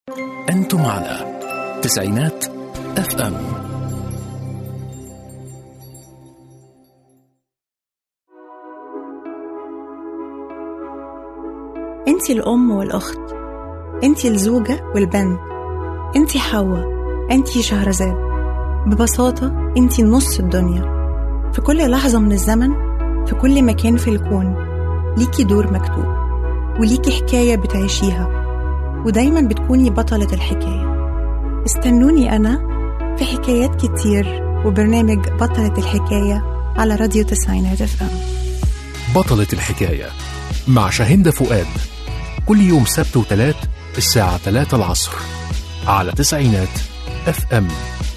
أنتم على تسعينات اف ام انتي الأم والأخت انتي الزوجة والبنت انتي حواء انتي شهرزاد ببساطة انتي نص الدنيا في كل لحظة من الزمن في كل مكان في الكون ليكي دور مكتوب وليكي حكاية بتعيشيها ودايما بتكوني بطلة الحكاية استنوني أنا في حكايات كتير وبرنامج بطلة الحكاية على راديو تسعينات اف ام بطلة الحكاية مع شاهندة فؤاد كل يوم سبت وتلات الساعة 3 العصر على تسعينات اف ام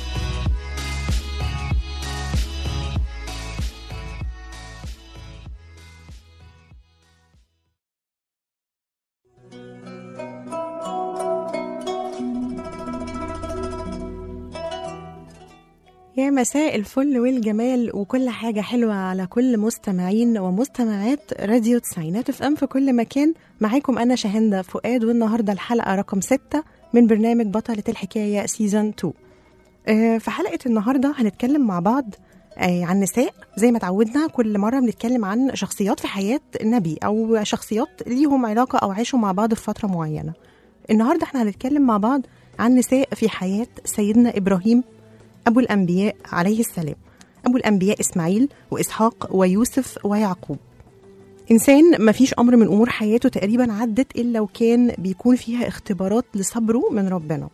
يا مساء الفل والجمال وكل حاجة حلوة على كل مستمعين ومستمعات راديو تسعينات اف ام في كل مكان معاكم أنا شاهندة فؤاد والنهاردة الحلقة رقم ستة من برنامج بطلة الحكاية سيزون 2 آه، في حلقة النهاردة هنتكلم مع بعض آه، عن نساء زي ما تعودنا كل مرة بنتكلم عن شخصيات في حياة النبي أو شخصيات ليهم علاقة أو عاشوا مع بعض في فترة معينة النهاردة احنا هنتكلم مع بعض عن نساء في حياة سيدنا إبراهيم أبو الأنبياء عليه السلام أبو الأنبياء إسماعيل وإسحاق ويوسف ويعقوب إنسان ما فيش أمر من أمور حياته تقريبا عدت إلا وكان بيكون فيها اختبارات لصبره من ربنا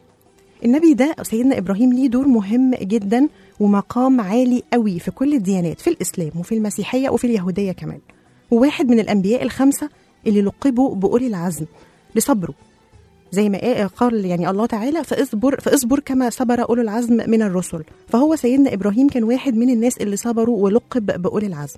النبي ده سيدنا إبراهيم ليه دور مهم جدا ومقام عالي قوي في كل الديانات في الإسلام وفي المسيحية وفي اليهودية كمان وواحد من الأنبياء الخمسة اللي لقبوا بأولي العزم لصبره زي ما قال يعني الله تعالى فاصبر فاصبر كما صبر اولو العزم من الرسل فهو سيدنا ابراهيم كان واحد من الناس اللي صبروا ولقب باولي العزم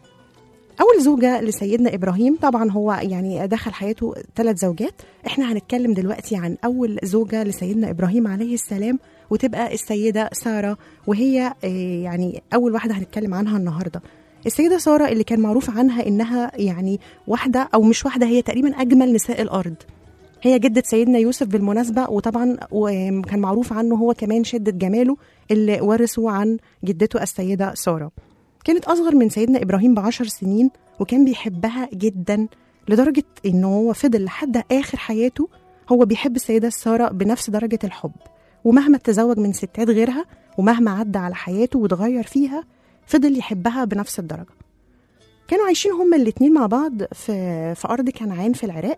اول زوجه لسيدنا ابراهيم طبعا هو يعني دخل حياته ثلاث زوجات احنا هنتكلم دلوقتي عن اول زوجه لسيدنا ابراهيم عليه السلام وتبقى السيده ساره وهي آه، يعني اول واحده هنتكلم عنها النهارده السيده ساره اللي كان معروف عنها انها يعني واحده او مش واحده هي تقريبا اجمل نساء الارض هي جدة سيدنا يوسف بالمناسبة وطبعا وكان معروف عنه هو كمان شدة جماله اللي ورثه عن جدته السيدة سارة كانت أصغر من سيدنا إبراهيم بعشر سنين وكان بيحبها جدا لدرجة إنه هو فضل لحد آخر حياته هو بيحب السيدة سارة بنفس درجة الحب ومهما تزوج من ستات غيرها ومهما عدى على حياته وتغير فيها فضل يحبها بنفس الدرجة كانوا عايشين هما الاتنين مع بعض في, في أرض كنعان في العراق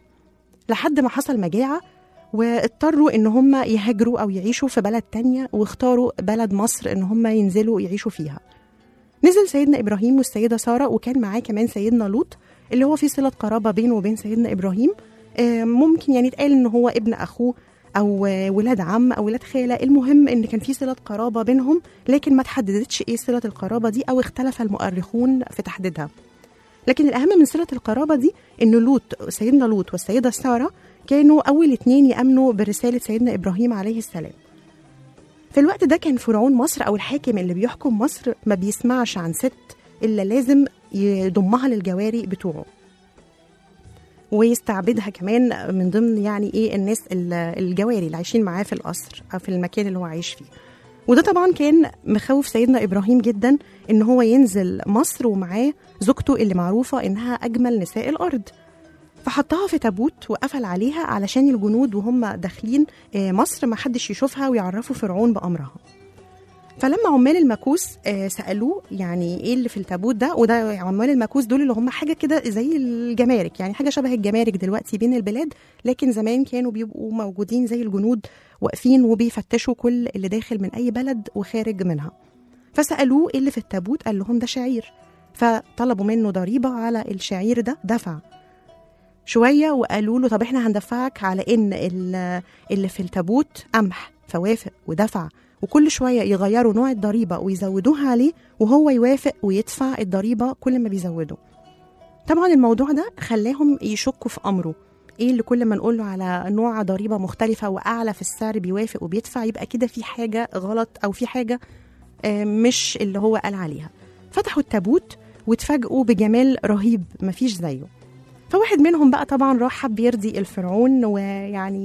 لحد ما حصل مجاعة واضطروا ان هم يهاجروا او يعيشوا في بلد تانية واختاروا بلد مصر ان هم ينزلوا يعيشوا فيها نزل سيدنا ابراهيم والسيدة سارة وكان معاه كمان سيدنا لوط اللي هو في صلة قرابة بينه وبين سيدنا ابراهيم آه، ممكن يعني يتقال ان هو ابن اخوه او آه، ولاد عم او ولاد خالة المهم ان كان في صلة قرابة بينهم لكن ما تحددتش ايه صلة القرابة دي او اختلف المؤرخون في تحديدها لكن الأهم من صلة القرابة دي إن لوط سيدنا لوط والسيدة سارة كانوا أول اتنين يأمنوا برسالة سيدنا إبراهيم عليه السلام في الوقت ده كان فرعون مصر أو الحاكم اللي بيحكم مصر ما بيسمعش عن ست إلا لازم يضمها للجواري بتوعه ويستعبدها كمان من ضمن يعني ايه الناس ال- الجواري اللي عايشين معاه في القصر او في المكان اللي هو عايش فيه وده طبعا كان مخوف سيدنا ابراهيم جدا ان هو ينزل مصر ومعاه زوجته اللي معروفه انها اجمل نساء الارض فحطها في تابوت وقفل عليها علشان الجنود وهم داخلين آه، مصر ما حدش يشوفها ويعرفوا فرعون بامرها فلما عمال المكوس آه، سالوه يعني ايه اللي في التابوت ده وده عمال المكوس دول اللي هم حاجه كده زي الجمارك يعني حاجه شبه الجمارك دلوقتي بين البلاد لكن زمان كانوا بيبقوا موجودين زي الجنود واقفين وبيفتشوا كل اللي داخل من اي بلد وخارج منها فسالوه ايه اللي في التابوت قال لهم ده شعير فطلبوا منه ضريبه على الشعير ده دفع شويه وقالوا له طب احنا هندفعك على ان ال- اللي في التابوت قمح فوافق ودفع وكل شويه يغيروا نوع الضريبه ويزودوها عليه وهو يوافق ويدفع الضريبه كل ما بيزودوا طبعا الموضوع ده خلاهم يشكوا في امره ايه اللي كل ما نقول له على نوع ضريبه مختلفه واعلى في السعر بيوافق وبيدفع يبقى كده في حاجه غلط او في حاجه آه، مش اللي هو قال عليها فتحوا التابوت واتفاجئوا بجمال رهيب مفيش زيه فواحد منهم بقى طبعا راح حب يرضي الفرعون ويعني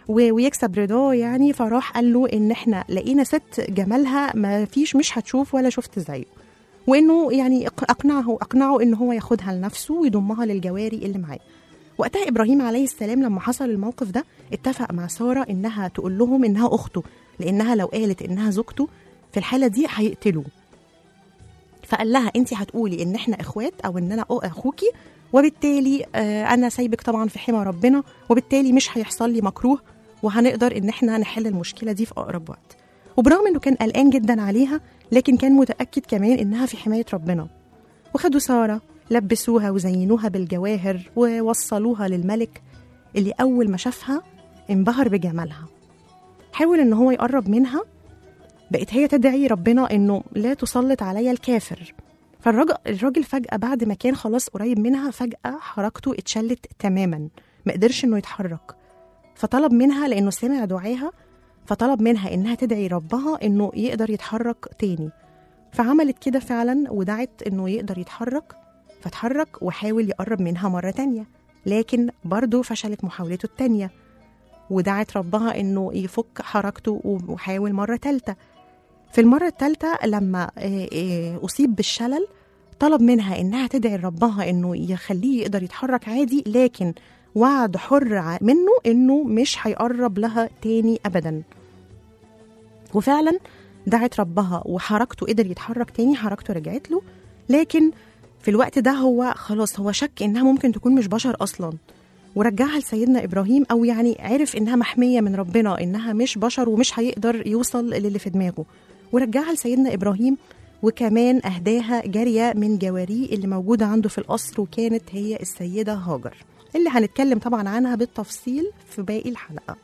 و- ويكسب رضاه يعني فراح قال له ان احنا لقينا ست جمالها ما فيش مش هتشوف ولا شفت زيه وانه يعني اق- اقنعه اقنعه ان هو ياخدها لنفسه ويضمها للجواري اللي معاه وقتها ابراهيم عليه السلام لما حصل الموقف ده اتفق مع ساره انها تقول لهم انها اخته لانها لو قالت انها زوجته في الحاله دي هيقتلوه فقال لها انت هتقولي ان احنا اخوات او ان انا أو- اخوكي وبالتالي آه، انا سايبك طبعا في حمى ربنا وبالتالي مش هيحصل لي مكروه وهنقدر ان احنا نحل المشكله دي في اقرب وقت وبرغم انه كان قلقان جدا عليها لكن كان متاكد كمان انها في حمايه ربنا وخدوا ساره لبسوها وزينوها بالجواهر ووصلوها للملك اللي اول ما شافها انبهر بجمالها حاول ان هو يقرب منها بقت هي تدعي ربنا انه لا تسلط عليا الكافر فالراجل الراجل فجأة بعد ما كان خلاص قريب منها فجأة حركته اتشلت تماما ما قدرش انه يتحرك فطلب منها لانه سمع دعاها فطلب منها انها تدعي ربها انه يقدر يتحرك تاني فعملت كده فعلا ودعت انه يقدر يتحرك فاتحرك وحاول يقرب منها مرة تانية لكن برضه فشلت محاولته التانية ودعت ربها انه يفك حركته وحاول مرة تالتة في المرة التالتة لما آه، آه، أصيب بالشلل طلب منها إنها تدعي ربها إنه يخليه يقدر يتحرك عادي لكن وعد حر ع- منه إنه مش هيقرب لها تاني أبدا وفعلا دعت ربها وحركته قدر يتحرك تاني حركته رجعت له لكن في الوقت ده هو خلاص هو شك إنها ممكن تكون مش بشر أصلا ورجعها لسيدنا إبراهيم أو يعني عرف إنها محمية من ربنا إنها مش بشر ومش هيقدر يوصل للي في دماغه ورجعها لسيدنا إبراهيم وكمان أهداها جارية من جواريه اللي موجودة عنده في القصر وكانت هي السيدة هاجر اللي هنتكلم طبعا عنها بالتفصيل في باقي الحلقة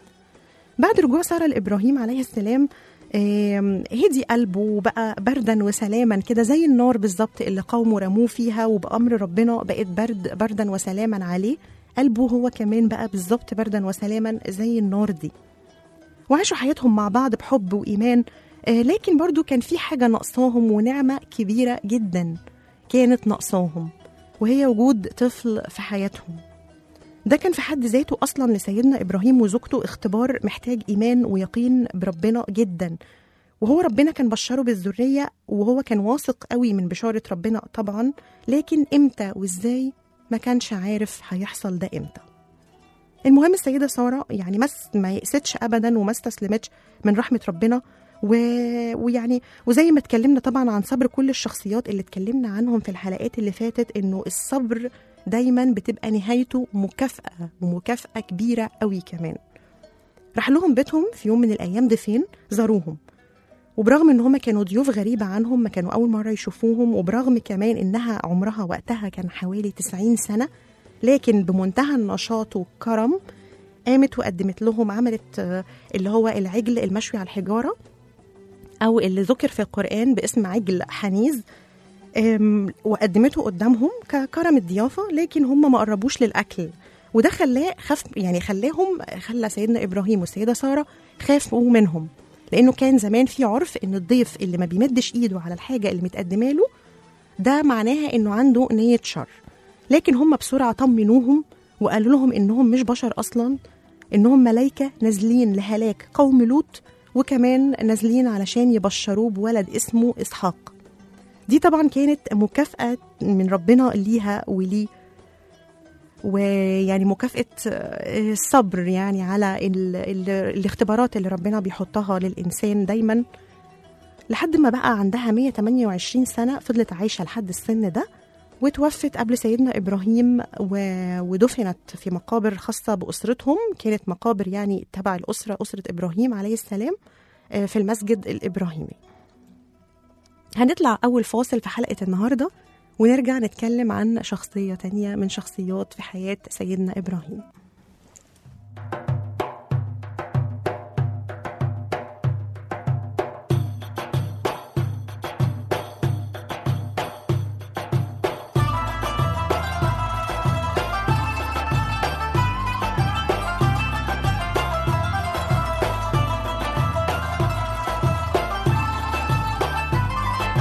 بعد رجوع سارة لإبراهيم عليه السلام آم، هدي قلبه وبقى بردا وسلاما كده زي النار بالظبط اللي قومه رموه فيها وبأمر ربنا بقت برد بردا وسلاما عليه قلبه هو كمان بقى بالظبط بردا وسلاما زي النار دي وعاشوا حياتهم مع بعض بحب وإيمان آه، لكن برضو كان في حاجة ناقصاهم ونعمة كبيرة جدا كانت ناقصاهم وهي وجود طفل في حياتهم ده كان في حد ذاته أصلا لسيدنا إبراهيم وزوجته اختبار محتاج إيمان ويقين بربنا جدا وهو ربنا كان بشره بالذرية وهو كان واثق قوي من بشارة ربنا طبعا لكن إمتى وإزاي ما كانش عارف هيحصل ده إمتى المهم السيدة سارة يعني ما ما يأستش أبدا وما استسلمتش من رحمة ربنا و... ويعني وزي ما اتكلمنا طبعا عن صبر كل الشخصيات اللي اتكلمنا عنهم في الحلقات اللي فاتت انه الصبر دايما بتبقى نهايته مكافأة ومكافأة كبيرة قوي كمان راح لهم بيتهم في يوم من الأيام ضيفين زاروهم وبرغم ان هما كانوا ضيوف غريبة عنهم ما كانوا أول مرة يشوفوهم وبرغم كمان إنها عمرها وقتها كان حوالي 90 سنة لكن بمنتهى النشاط والكرم قامت وقدمت لهم عملت آه، اللي هو العجل المشوي على الحجارة أو اللي ذكر في القرآن باسم عجل حنيذ أم، وقدمته قدامهم ككرم الضيافة لكن هم ما قربوش للأكل وده خلاه خاف يعني خلاهم خلى سيدنا إبراهيم والسيدة سارة خافوا منهم لأنه كان زمان في عرف إن الضيف اللي ما بيمدش إيده على الحاجة اللي متقدمة له ده معناها إنه عنده نية شر لكن هم بسرعة طمنوهم وقالوا لهم إنهم مش بشر أصلا إنهم ملايكة نازلين لهلاك قوم لوط وكمان نازلين علشان يبشروه بولد اسمه إسحاق دي طبعا كانت مكافأة من ربنا ليها وليه ويعني مكافأة آه، الصبر يعني على ال ال الاختبارات اللي ربنا بيحطها للإنسان دايما لحد ما بقى عندها 128 سنة فضلت عايشة لحد السن ده وتوفت قبل سيدنا إبراهيم و- ودفنت في مقابر خاصة بأسرتهم كانت مقابر يعني تبع الأسرة أسرة إبراهيم عليه السلام آه، في المسجد الإبراهيمي هنطلع أول فاصل في حلقة النهاردة ونرجع نتكلم عن شخصية تانية من شخصيات في حياة سيدنا إبراهيم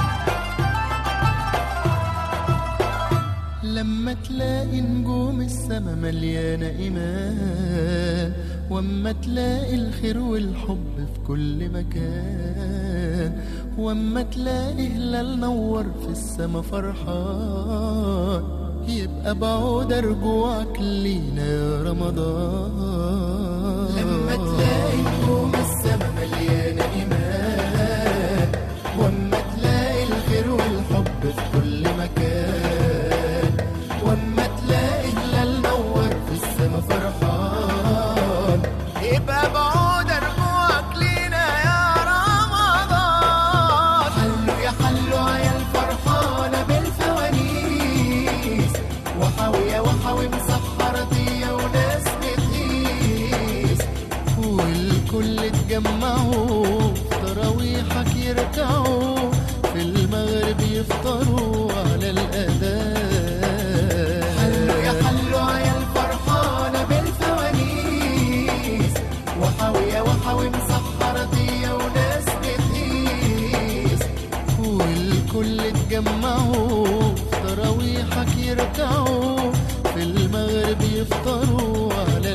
لما تلاقي نجوم السما السما مليانة إيمان واما تلاقي الخير والحب في كل مكان واما تلاقي هلال نور في السما فرحان يبقى بعود رجوعك لينا يا رمضان لما تلاقي نجوم السما مليانة إيمان واما تلاقي الخير والحب في كل مكان واما تلاقي هلال نور في السما فرحان يبقى بعود رجوعك لينا يا رمضان حلوا يا حلوا يا الفرحانة بالفوانيس وحاوية وحاوي مسحرة دي وناس بتقيس والكل اتجمعوا في تراويحك يركعوا في المغرب يفطروا على الأذان حلوا يا حلوا يا الفرحانة بالفوانيس وحاوية وحاوي مسحرة دي وناس بتقيس والكل اتجمعوا في تراويحك يركعوا في المغرب يفطروا على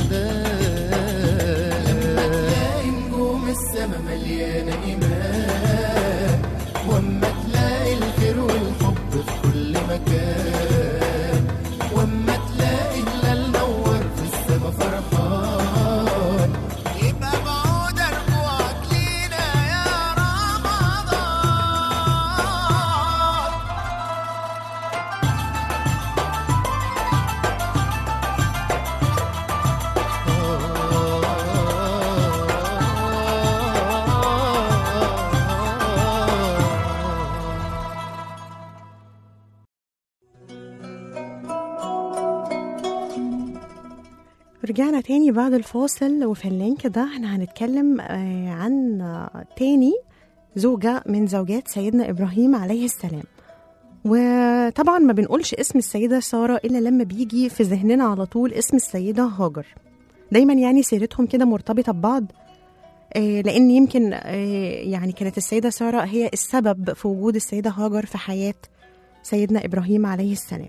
الأذان لما تلاقي نجوم السما مليانة إيمان واما تلاقي الخير والحب في كل مكان واما تلاقي هلال نور في السما فرحان يبقى بعود رجوعك لينا يا رمضان رجعنا تاني بعد الفاصل وفي اللينك ده احنا هنتكلم آه، عن آه، تاني زوجة من زوجات سيدنا إبراهيم عليه السلام وطبعا ما بنقولش اسم السيدة سارة إلا لما بيجي في ذهننا على طول اسم السيدة هاجر دايما يعني سيرتهم كده مرتبطة ببعض آه، لأن يمكن آه، يعني كانت السيدة سارة هي السبب في وجود السيدة هاجر في حياة سيدنا إبراهيم عليه السلام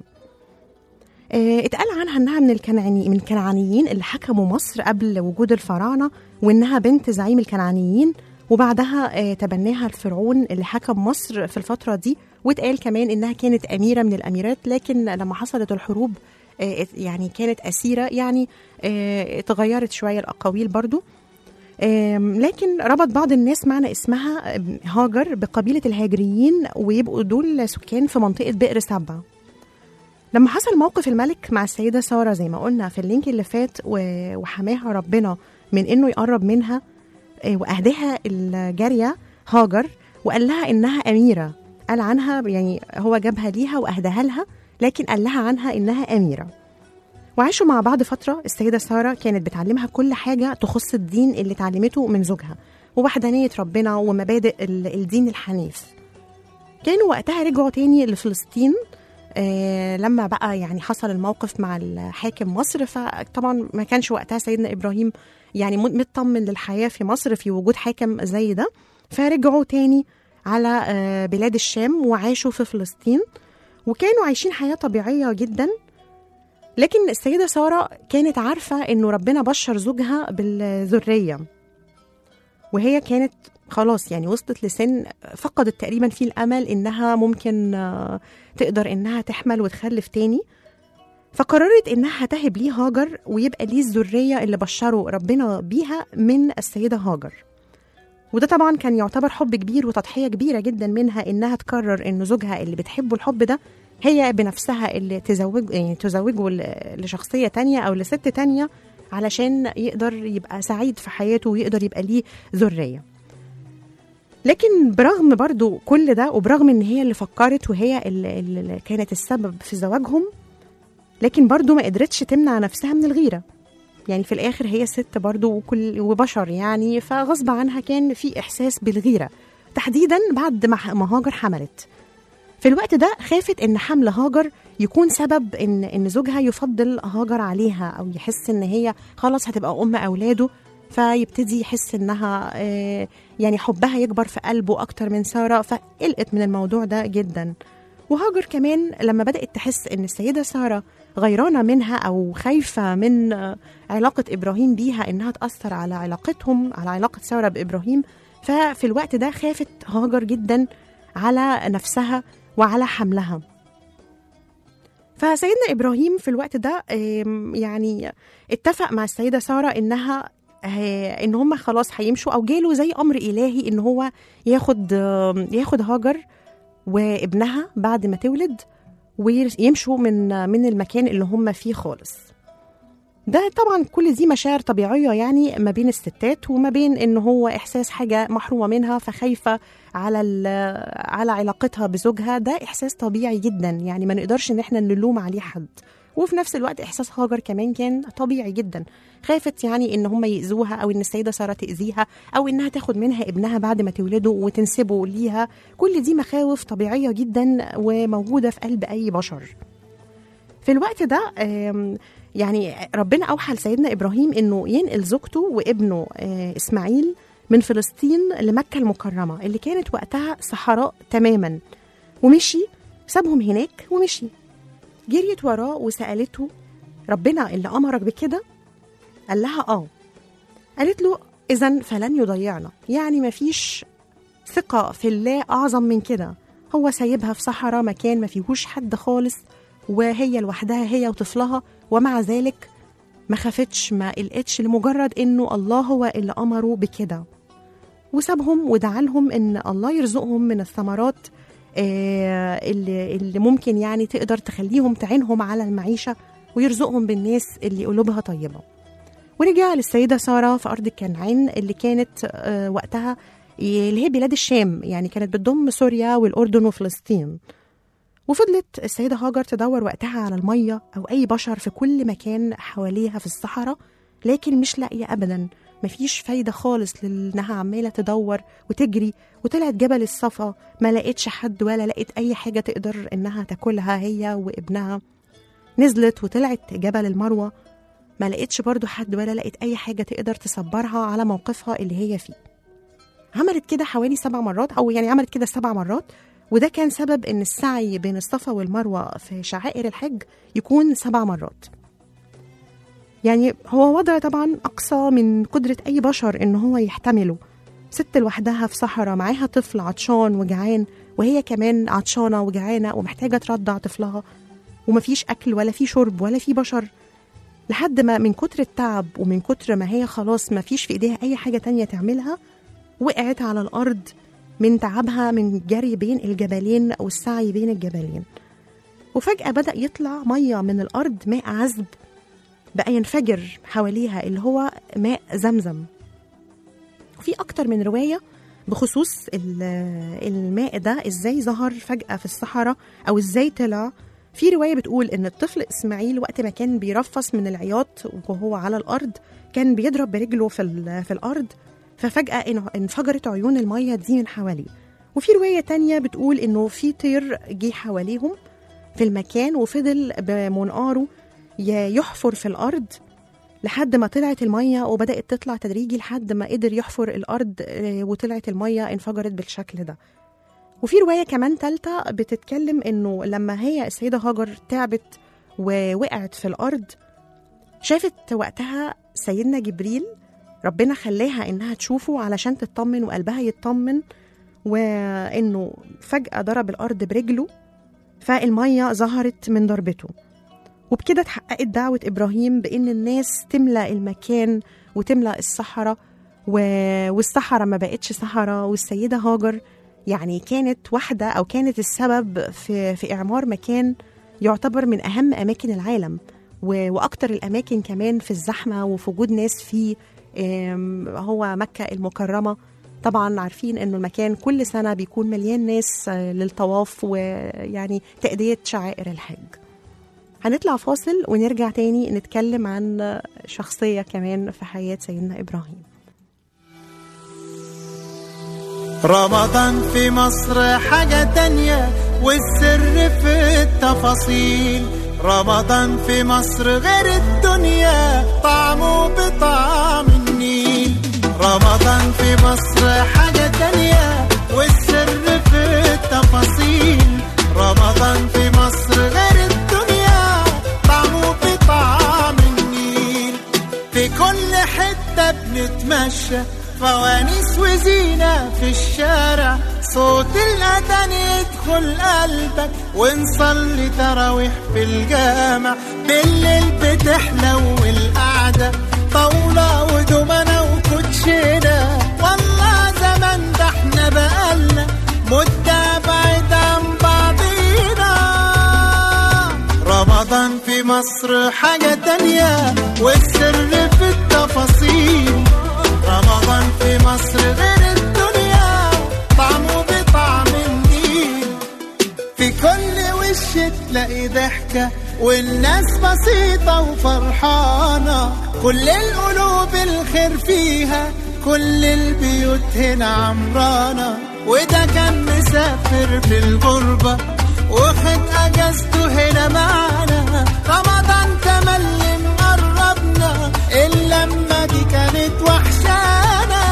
آه، اتقال عنها انها من الكنعاني من الكنعانيين اللي حكموا مصر قبل وجود الفراعنه وانها بنت زعيم الكنعانيين وبعدها آه، تبناها الفرعون اللي حكم مصر في الفتره دي واتقال كمان انها كانت اميره من الاميرات لكن لما حصلت الحروب آه، يعني كانت اسيره يعني آه، اتغيرت شويه الاقاويل برضو آم، لكن ربط بعض الناس معنى اسمها آم، هاجر بقبيله الهاجريين ويبقوا دول سكان في منطقه بئر سبع لما حصل موقف الملك مع السيدة سارة زي ما قلنا في اللينك اللي فات و- وحماها ربنا من انه يقرب منها آه، واهداها الجارية هاجر وقال لها انها اميرة قال عنها يعني هو جابها ليها واهداها لها لكن قال لها عنها انها اميرة وعاشوا مع بعض فترة السيدة سارة كانت بتعلمها كل حاجة تخص الدين اللي اتعلمته من زوجها ووحدانية ربنا ومبادئ ال- الدين الحنيف كانوا وقتها رجعوا تاني لفلسطين آه، لما بقى يعني حصل الموقف مع الحاكم مصر فطبعا ما كانش وقتها سيدنا ابراهيم يعني م- مطمن للحياه في مصر في وجود حاكم زي ده فرجعوا تاني على آه، بلاد الشام وعاشوا في فلسطين وكانوا عايشين حياه طبيعيه جدا لكن السيده ساره كانت عارفه انه ربنا بشر زوجها بالذريه وهي كانت خلاص يعني وصلت لسن فقدت تقريبا فيه الامل انها ممكن آه، تقدر انها تحمل وتخلف تاني فقررت انها هتهب ليه هاجر ويبقى ليه الذريه اللي بشره ربنا بيها من السيده هاجر وده طبعا كان يعتبر حب كبير وتضحيه كبيره جدا منها انها تقرر ان زوجها اللي بتحبه الحب ده هي بنفسها اللي تزوج يعني تزوجه ل- لشخصيه تانية او لست تانية علشان يقدر يبقى سعيد في حياته ويقدر يبقى ليه ذريه لكن برغم برضو كل ده وبرغم ان هي اللي فكرت وهي اللي, اللي كانت السبب في زواجهم لكن برضو ما قدرتش تمنع نفسها من الغيرة يعني في الآخر هي ست برضو وكل وبشر يعني فغصب عنها كان في إحساس بالغيرة تحديدا بعد ما ما هاجر حملت في الوقت ده خافت ان حمل هاجر يكون سبب ان ان زوجها يفضل هاجر عليها او يحس ان هي خلاص هتبقى ام اولاده فيبتدي يحس انها آه، يعني حبها يكبر في قلبه اكتر من ساره فقلقت من الموضوع ده جدا وهاجر كمان لما بدات تحس ان السيده ساره غيرانة منها أو خايفة من آه، علاقة إبراهيم بيها إنها تأثر على علاقتهم على علاقة سارة بإبراهيم ففي الوقت ده خافت هاجر جدا على نفسها وعلى حملها فسيدنا ابراهيم في الوقت ده آم، يعني اتفق مع السيده ساره انها آه، ان هم خلاص هيمشوا او جاله زي امر الهي ان هو ياخد آم، ياخد هاجر وابنها بعد ما تولد ويمشوا من من المكان اللي هم فيه خالص ده طبعا كل دي مشاعر طبيعيه يعني ما بين الستات وما بين ان هو احساس حاجه محرومه منها فخايفه على ال- على علاقتها بزوجها ده احساس طبيعي جدا يعني ما نقدرش ان احنا نلوم عليه حد وفي نفس الوقت احساس هاجر كمان كان طبيعي جدا خافت يعني ان هم ياذوها او ان السيده ساره تاذيها او انها تاخد منها ابنها بعد ما تولده وتنسبه ليها كل دي مخاوف طبيعيه جدا وموجوده في قلب اي بشر في الوقت ده آم، يعني ربنا اوحى لسيدنا ابراهيم انه ينقل زوجته وابنه آه، اسماعيل من فلسطين لمكه المكرمه اللي كانت وقتها صحراء تماما ومشي سابهم هناك ومشي جريت وراه وسالته ربنا اللي امرك بكده قال لها اه قالت له اذا فلن يضيعنا يعني مفيش ثقه في الله اعظم من كده هو سايبها في صحراء مكان ما فيهوش حد خالص وهي لوحدها هي وطفلها ومع ذلك ما خافتش ما قلقتش لمجرد انه الله هو اللي امره بكده وسابهم ودعا لهم ان الله يرزقهم من الثمرات آه، اللي, اللي ممكن يعني تقدر تخليهم تعينهم على المعيشه ويرزقهم بالناس اللي قلوبها طيبه ورجع للسيده ساره في ارض كنعان اللي كانت آه، وقتها اللي هي بلاد الشام يعني كانت بتضم سوريا والاردن وفلسطين وفضلت السيدة هاجر تدور وقتها على المية أو أي بشر في كل مكان حواليها في الصحراء لكن مش لاقية أبدا مفيش فايدة خالص لأنها عمالة تدور وتجري وطلعت جبل الصفا ما لقيتش حد ولا لقيت أي حاجة تقدر إنها تاكلها هي وابنها نزلت وطلعت جبل المروة ما لقيتش برضو حد ولا لقيت أي حاجة تقدر تصبرها على موقفها اللي هي فيه عملت كده حوالي سبع مرات أو يعني عملت كده سبع مرات وده كان سبب ان السعي بين الصفا والمروه في شعائر الحج يكون سبع مرات يعني هو وضع طبعا اقصى من قدره اي بشر ان هو يحتمله ست لوحدها في صحراء معاها طفل عطشان وجعان وهي كمان عطشانه وجعانه ومحتاجه ترضع طفلها ومفيش اكل ولا في شرب ولا في بشر لحد ما من كتر التعب ومن كتر ما هي خلاص مفيش في ايديها اي حاجه تانية تعملها وقعت على الارض من تعبها من الجري بين الجبلين أو السعي بين الجبلين وفجأة بدأ يطلع مية من الأرض ماء عذب بقى ينفجر حواليها اللي هو ماء زمزم وفي أكتر من رواية بخصوص ال- الماء ده ازاي ظهر فجأة في الصحراء أو ازاي طلع في رواية بتقول إن الطفل إسماعيل وقت ما كان بيرفص من العياط وهو على الأرض كان بيضرب برجله في, ال- في الأرض ففجأة إنه انفجرت عيون المية دي من حواليه وفي رواية تانية بتقول إنه في طير جه حواليهم في المكان وفضل بمنقاره ي- يحفر في الأرض لحد ما طلعت المية وبدأت تطلع تدريجي لحد ما قدر يحفر الأرض آه، وطلعت المية انفجرت بالشكل ده وفي رواية كمان تالتة بتتكلم إنه لما هي السيدة هاجر تعبت ووقعت في الأرض شافت وقتها سيدنا جبريل ربنا خلاها إنها تشوفه علشان تطمن وقلبها يطمن وإنه فجأة ضرب الأرض برجله فالمية ظهرت من ضربته وبكده اتحققت دعوة إبراهيم بإن الناس تملى المكان وتملى الصحراء و... والصحراء ما بقتش صحراء والسيدة هاجر يعني كانت واحدة أو كانت السبب في, في إعمار مكان يعتبر من أهم أماكن العالم و... وأكتر الأماكن كمان في الزحمة وفي وجود ناس فيه آم، هو مكة المكرمة طبعا عارفين انه المكان كل سنة بيكون مليان ناس آه، للطواف ويعني تأدية شعائر الحج هنطلع فاصل ونرجع تاني نتكلم عن شخصية كمان في حياة سيدنا إبراهيم رمضان في مصر حاجة تانية والسر في التفاصيل رمضان في مصر غير الدنيا طعمه بطعم النيل رمضان في مصر حاجة تانية والسر في التفاصيل رمضان في مصر غير الدنيا طعمه حتة بنتمشى فوانيس وزينة في الشارع صوت الأذان يدخل قلبك ونصلي تراويح في الجامع بالليل بتحلو القعدة طاولة ودومنة وكوتشينة والله زمان ده احنا بقالنا مدة بعيد عن بعضينا رمضان في مصر حاجة تانية والسر في التفاصيل رمضان في مصر غير الدنيا طعمه بطعم النيل في كل وش تلاقي ضحكة والناس بسيطة وفرحانة كل القلوب الخير فيها كل البيوت هنا عمرانة وده كان مسافر في الغربة وخد أجازته هنا معانا رمضان تملي مقربنا اللمة دي كانت وحشانا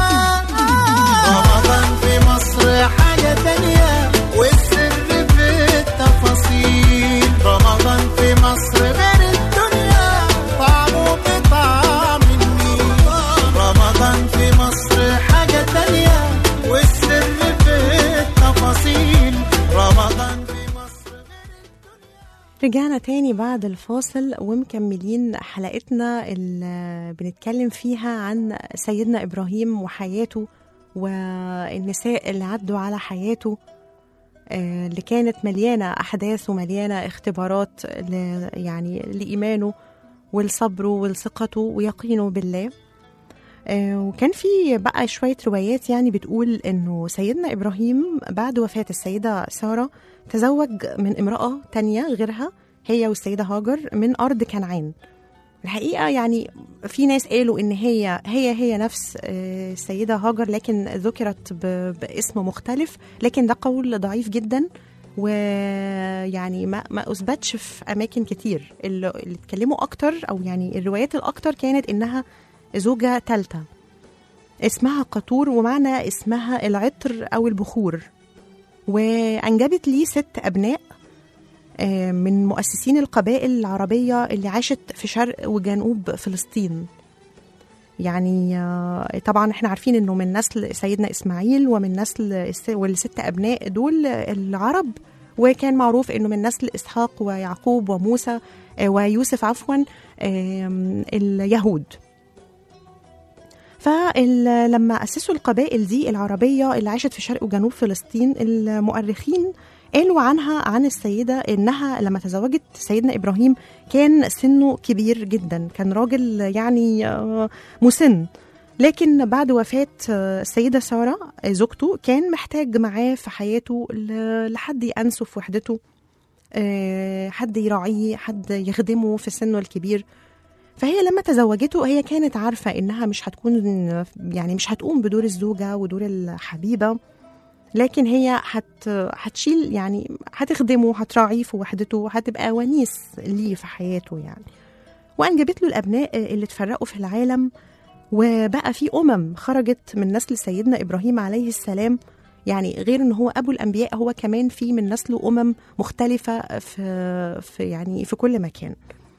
رمضان في مصر حاجة تانية والسر في التفاصيل رمضان في مصر غير الدنيا طعمه بطعم النيل رمضان في مصر حاجة تانية والسر في التفاصيل رمضان في مصر رجعنا تاني بعد الفاصل ومكملين حلقتنا اللي بنتكلم فيها عن سيدنا إبراهيم وحياته والنساء اللي عدوا على حياته آه، اللي كانت مليانة أحداث ومليانة اختبارات ل- يعني لإيمانه والصبر والثقته ويقينه بالله آه، وكان في بقى شوية روايات يعني بتقول إنه سيدنا إبراهيم بعد وفاة السيدة سارة تزوج من امرأة تانية غيرها هي والسيدة هاجر من أرض كنعان الحقيقة يعني في ناس قالوا إن هي هي هي نفس آه، السيدة هاجر لكن ذكرت ب- باسم مختلف لكن ده قول ضعيف جدا ويعني ما ما اثبتش في اماكن كتير اللي اللي اتكلموا اكتر او يعني الروايات الاكتر كانت انها زوجه ثالثه اسمها قطور ومعنى اسمها العطر او البخور وانجبت ليه ست ابناء آه، من مؤسسين القبائل العربيه اللي عاشت في شرق وجنوب فلسطين يعني آه، طبعا احنا عارفين انه من نسل سيدنا اسماعيل ومن نسل الس- والست ابناء دول العرب وكان معروف انه من نسل اسحاق ويعقوب وموسى آه، ويوسف عفوا آم، اليهود فلما أسسوا القبائل دي العربية اللي عاشت في شرق وجنوب فلسطين المؤرخين قالوا عنها عن السيدة إنها لما تزوجت سيدنا إبراهيم كان سنه كبير جدا كان راجل يعني آه، مسن لكن بعد وفاة آه، السيدة سارة آه، زوجته كان محتاج معاه في حياته ل- لحد يأنسه في وحدته آه، حد يراعيه حد يخدمه في سنه الكبير فهي لما تزوجته هي كانت عارفة إنها مش هتكون يعني مش هتقوم بدور الزوجة ودور الحبيبة لكن هي هت هتشيل يعني هتخدمه هتراعيه في وحدته هتبقى ونيس ليه في حياته يعني وأنجبت له الأبناء اللي اتفرقوا في العالم وبقى في أمم خرجت من نسل سيدنا إبراهيم عليه السلام يعني غير ان هو ابو الانبياء هو كمان في من نسله امم مختلفه في في يعني في كل مكان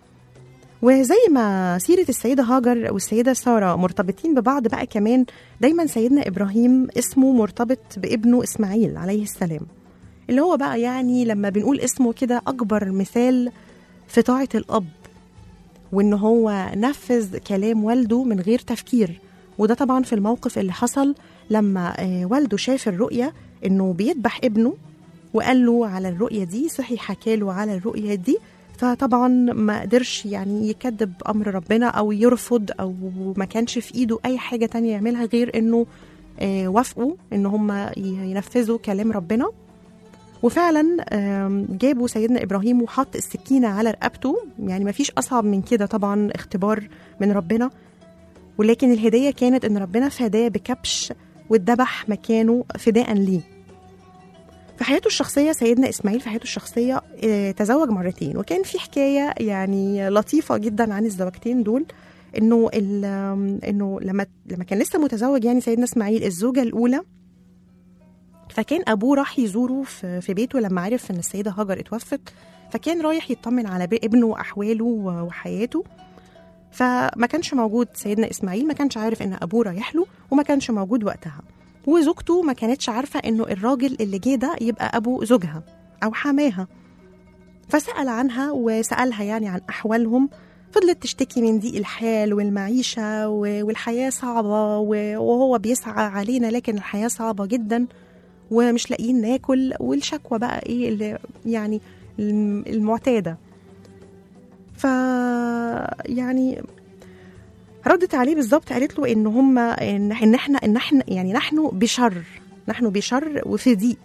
وزي ما سيرة السيدة هاجر والسيدة سارة مرتبطين ببعض بقى كمان دايما سيدنا إبراهيم اسمه مرتبط بابنه إسماعيل عليه السلام اللي هو بقى يعني لما بنقول اسمه كده أكبر مثال في طاعة الأب وإن هو نفذ كلام والده من غير تفكير وده طبعا في الموقف اللي حصل لما آه، والده شاف الرؤية إنه بيذبح ابنه وقال له على الرؤية دي صحي حكاله على الرؤية دي فطبعا ما قدرش يعني يكذب امر ربنا او يرفض او ما كانش في ايده اي حاجه تانية يعملها غير انه آه، وافقوا ان هم ينفذوا كلام ربنا وفعلا آم، جابوا سيدنا ابراهيم وحط السكينه على رقبته يعني ما فيش اصعب من كده طبعا اختبار من ربنا ولكن الهديه كانت ان ربنا فداه بكبش واتذبح مكانه فداء ليه في حياته الشخصية سيدنا إسماعيل في حياته الشخصية آه، تزوج مرتين وكان في حكاية يعني لطيفة جدا عن الزوجتين دول إنه ال- آم، إنه لما لما كان لسه متزوج يعني سيدنا إسماعيل الزوجة الأولى فكان أبوه راح يزوره في في بيته لما عرف إن السيدة هاجر اتوفت فكان رايح يطمن على بي- ابنه وأحواله و- وحياته فما كانش موجود سيدنا اسماعيل ما كانش عارف ان ابوه رايح له وما كانش موجود وقتها وزوجته ما كانتش عارفه انه الراجل اللي جه ده يبقى ابو زوجها او حماها فسال عنها وسالها يعني عن احوالهم فضلت تشتكي من ضيق الحال والمعيشه و- والحياه صعبه و- وهو بيسعى علينا لكن الحياه صعبه جدا ومش لاقيين ناكل والشكوى بقى ايه اللي يعني الم- المعتاده ف يعني ردت عليه بالظبط قالت له ان هم ان إن احنا ان احنا يعني نحن بشر نحن بشر وفي ضيق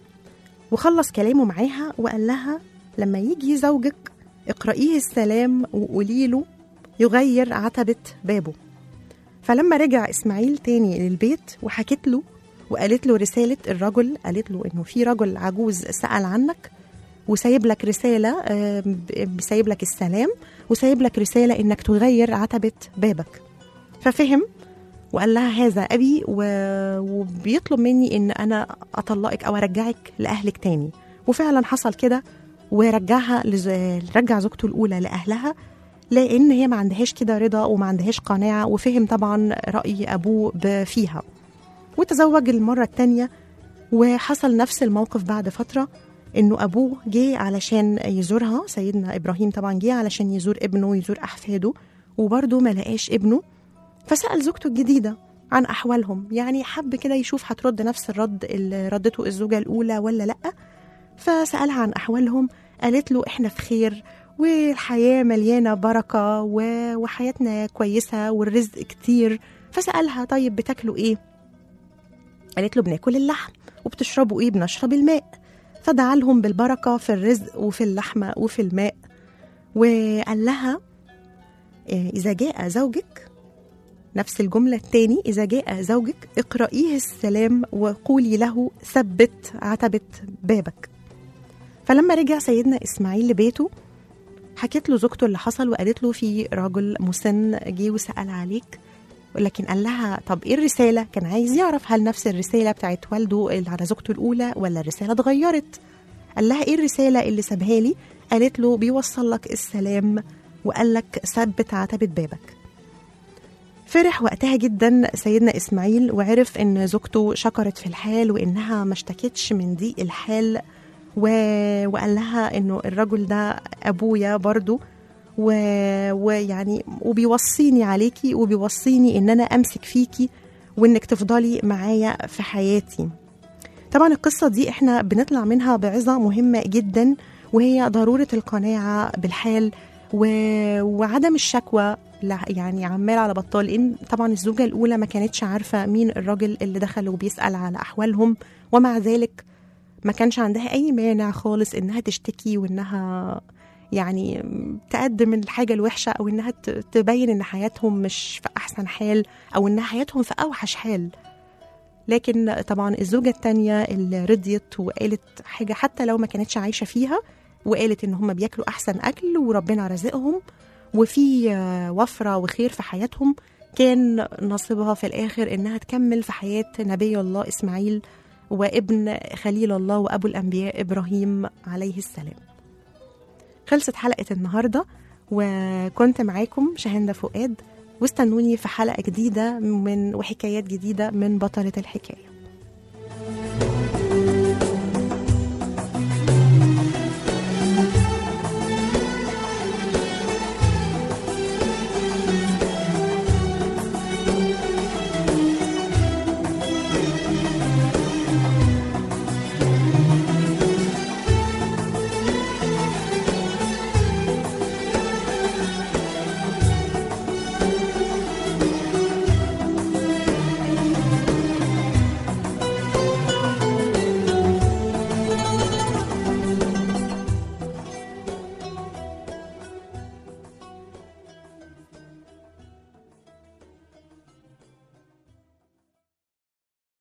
وخلص كلامه معاها وقال لها لما يجي زوجك اقرأيه السلام وقولي له يغير عتبة بابه فلما رجع إسماعيل تاني للبيت وحكت له وقالت له رسالة الرجل قالت له إنه في رجل عجوز سأل عنك وسايب لك رسالة آه، ب- سايب لك السلام وسايب لك رسالة إنك تغير عتبة بابك ففهم وقال لها هذا أبي و... وبيطلب مني إن أنا أطلقك أو أرجعك لأهلك تاني وفعلا حصل كده ورجعها لز... رجع زوجته الأولى لأهلها لأن هي ما عندهاش كده رضا وما عندهاش قناعة وفهم طبعا رأي أبوه ب- فيها وتزوج المرة التانية وحصل نفس الموقف بعد فترة إنه أبوه جه علشان يزورها سيدنا إبراهيم طبعا جه علشان يزور ابنه ويزور أحفاده وبرضه ما لقاش ابنه فسأل زوجته الجديدة عن أحوالهم يعني حب كده يشوف هترد نفس الرد اللي ردته الزوجة الأولى ولا لأ فسألها عن أحوالهم قالت له إحنا في خير والحياة مليانة بركة و- وحياتنا كويسة والرزق كتير فسألها طيب بتاكلوا إيه؟ قالت له بناكل اللحم وبتشربوا إيه؟ بنشرب الماء فدعا لهم بالبركة في الرزق وفي اللحمة وفي الماء وقال لها إيه، إذا جاء زوجك نفس الجملة التاني إذا جاء زوجك اقرأيه السلام وقولي له ثبت عتبة بابك فلما رجع سيدنا إسماعيل لبيته حكيت له زوجته اللي حصل وقالت له في راجل مسن جه وسأل عليك ولكن قال لها طب ايه الرسالة؟ كان عايز يعرف هل نفس الرسالة بتاعت والده اللي على زوجته الأولى ولا الرسالة اتغيرت؟ قال لها ايه الرسالة اللي سابها لي؟ قالت له بيوصل لك السلام وقال لك ثبت عتبة بابك فرح وقتها جدا سيدنا اسماعيل وعرف ان زوجته شكرت في الحال وانها ما اشتكتش من ضيق الحال و... وقال لها انه الرجل ده ابويا برضو و... ويعني وبيوصيني عليكي وبيوصيني ان انا امسك فيكي وانك تفضلي معايا في حياتي طبعا القصة دي احنا بنطلع منها بعظة مهمة جدا وهي ضرورة القناعة بالحال و... وعدم الشكوى لا يعني عمال على بطال لان طبعا الزوجة الأولى ما كانتش عارفة مين الراجل اللي دخل وبيسأل على أحوالهم ومع ذلك ما كانش عندها أي مانع خالص إنها تشتكي وإنها يعني تقدم الحاجة الوحشة أو إنها ت- تبين إن حياتهم مش في أحسن حال أو إن حياتهم في أوحش حال لكن طبعا الزوجة التانية اللي رضيت وقالت حاجة حتى لو ما كانتش عايشة فيها وقالت إن هم بياكلوا أحسن أكل وربنا رزقهم وفي آه، وفرة وخير في حياتهم كان نصيبها في الآخر إنها تكمل في حياة نبي الله إسماعيل وابن خليل الله وأبو الأنبياء إبراهيم عليه السلام خلصت حلقة النهاردة وكنت معاكم شاهندة فؤاد واستنوني في حلقة جديدة من وحكايات جديدة من بطلة الحكاية